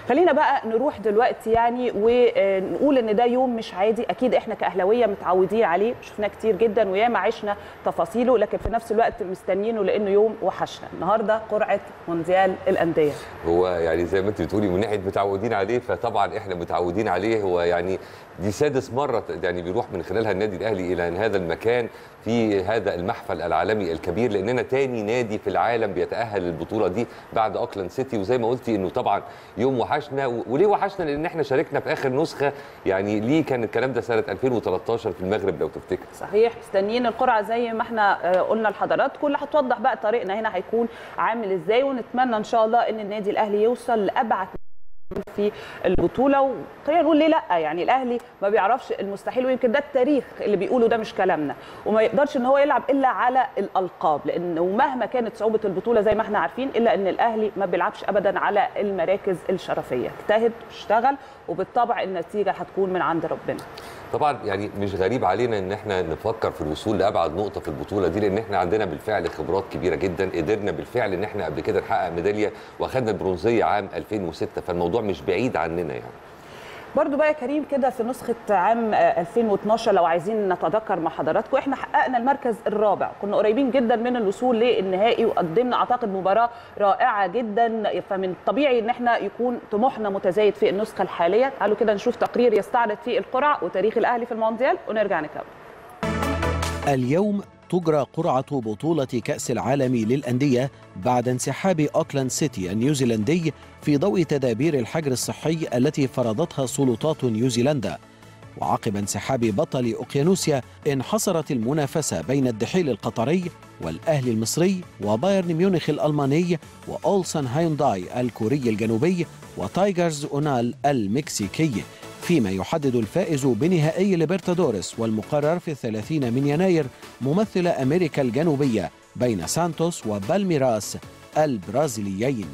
خلينا بقى نروح دلوقتي يعني ونقول ان ده يوم مش عادي اكيد احنا كاهلاويه متعودين عليه شفناه كتير جدا وياما عشنا تفاصيله لكن في نفس الوقت مستنيينه لانه يوم وحشنا النهارده قرعه مونديال الانديه هو يعني زي ما انت بتقولي من ناحيه متعودين عليه فطبعا احنا متعودين عليه هو يعني دي سادس مره يعني بيروح من خلالها النادي الاهلي الى هذا المكان في هذا المحفل العالمي الكبير لاننا تاني نادي في العالم بيتاهل للبطوله دي بعد اوكلاند سيتي وزي ما قلتي انه طبعا يوم وحشنا وليه وحشنا لان احنا شاركنا في اخر نسخه يعني ليه كان الكلام ده سنه 2013 في المغرب لو تفتكر صحيح مستنيين القرعه زي ما احنا قلنا لحضراتكم اللي هتوضح بقى طريقنا هنا هيكون عامل ازاي ونتمنى ان شاء الله ان النادي الاهلي يوصل لابعد في البطوله وخلينا نقول ليه لا يعني الاهلي ما بيعرفش المستحيل ويمكن ده التاريخ اللي بيقوله ده مش كلامنا وما يقدرش ان هو يلعب الا على الالقاب لان ومهما كانت صعوبه البطوله زي ما احنا عارفين الا ان الاهلي ما بيلعبش ابدا على المراكز الشرفيه اجتهد واشتغل وبالطبع النتيجه هتكون من عند ربنا طبعا يعني مش غريب علينا ان احنا نفكر في الوصول لابعد نقطه في البطوله دي لان احنا عندنا بالفعل خبرات كبيره جدا قدرنا بالفعل ان احنا قبل كده نحقق ميداليه واخدنا البرونزيه عام 2006 فالموضوع مش بعيد عننا يعني برضو بقى يا كريم كده في نسخة عام 2012 لو عايزين نتذكر مع حضراتكم احنا حققنا المركز الرابع كنا قريبين جدا من الوصول للنهائي وقدمنا اعتقد مباراة رائعة جدا فمن الطبيعي ان احنا يكون طموحنا متزايد في النسخة الحالية تعالوا كده نشوف تقرير يستعرض فيه القرعة وتاريخ الاهلي في المونديال ونرجع نكمل اليوم تجرى قرعة بطولة كأس العالم للأندية بعد انسحاب أوكلاند سيتي النيوزيلندي في ضوء تدابير الحجر الصحي التي فرضتها سلطات نيوزيلندا وعقب انسحاب بطل أوقيانوسيا انحصرت المنافسة بين الدحيل القطري والأهلي المصري وبايرن ميونخ الألماني وأولسن هايونداي الكوري الجنوبي وتايجرز أونال المكسيكي فيما يحدد الفائز بنهائي ليبرتادوريس والمقرر في الثلاثين من يناير ممثل أمريكا الجنوبية بين سانتوس وبالميراس البرازيليين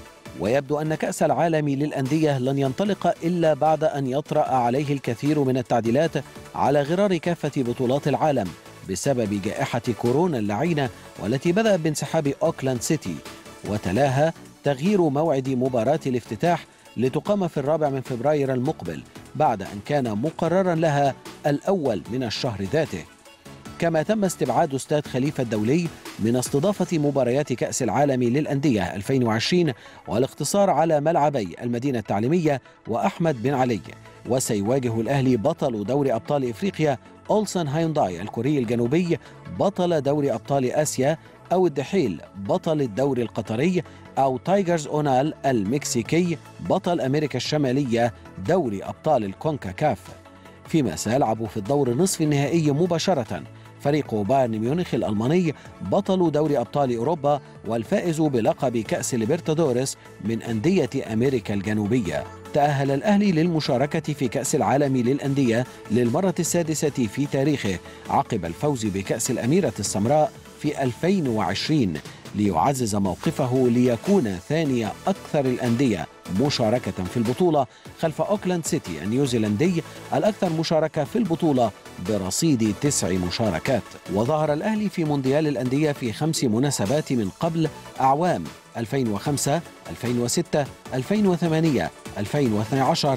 ويبدو أن كأس العالم للأندية لن ينطلق إلا بعد أن يطرأ عليه الكثير من التعديلات على غرار كافة بطولات العالم بسبب جائحة كورونا اللعينة والتي بدأت بانسحاب أوكلاند سيتي وتلاها تغيير موعد مباراة الافتتاح لتقام في الرابع من فبراير المقبل بعد أن كان مقررا لها الأول من الشهر ذاته كما تم استبعاد استاد خليفة الدولي من استضافة مباريات كأس العالم للأندية 2020 والاقتصار على ملعبي المدينة التعليمية وأحمد بن علي وسيواجه الأهلي بطل دوري أبطال إفريقيا أولسن هايونداي الكوري الجنوبي بطل دوري أبطال آسيا أو الدحيل بطل الدوري القطري أو تايجرز أونال المكسيكي بطل أمريكا الشمالية دوري أبطال الكونكاكاف فيما سيلعب في الدور نصف النهائي مباشرة فريق بايرن ميونخ الألماني بطل دوري أبطال أوروبا والفائز بلقب كأس ليبرتادوريس من أندية أمريكا الجنوبية تأهل الأهلي للمشاركة في كأس العالم للأندية للمرة السادسة في تاريخه عقب الفوز بكأس الأميرة السمراء في 2020 ليعزز موقفه ليكون ثاني أكثر الأندية مشاركة في البطولة خلف أوكلاند سيتي النيوزيلندي الأكثر مشاركة في البطولة برصيد تسع مشاركات وظهر الأهلي في مونديال الأندية في خمس مناسبات من قبل أعوام 2005 2006 2008 2012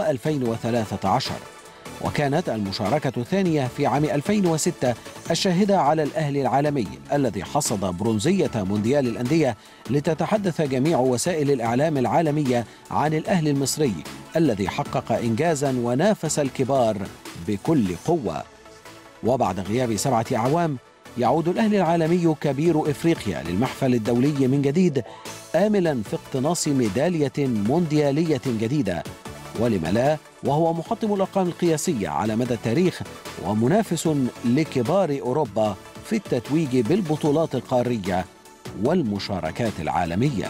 و2013 وكانت المشاركة الثانية في عام 2006 الشاهدة على الأهلي العالمي الذي حصد برونزية مونديال الأندية لتتحدث جميع وسائل الإعلام العالمية عن الأهلي المصري الذي حقق إنجازا ونافس الكبار بكل قوة وبعد غياب سبعة أعوام يعود الأهلي العالمي كبير إفريقيا للمحفل الدولي من جديد آملا في اقتناص ميدالية مونديالية جديدة ولم لا وهو محطم الأرقام القياسية على مدى التاريخ ومنافس لكبار أوروبا في التتويج بالبطولات القارية والمشاركات العالمية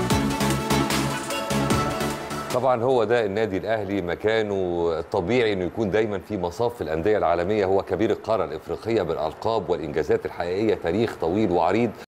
طبعا هو ده النادي الاهلي مكانه الطبيعي انه يكون دايما في مصاف الانديه العالميه هو كبير القاره الافريقيه بالالقاب والانجازات الحقيقيه تاريخ طويل وعريض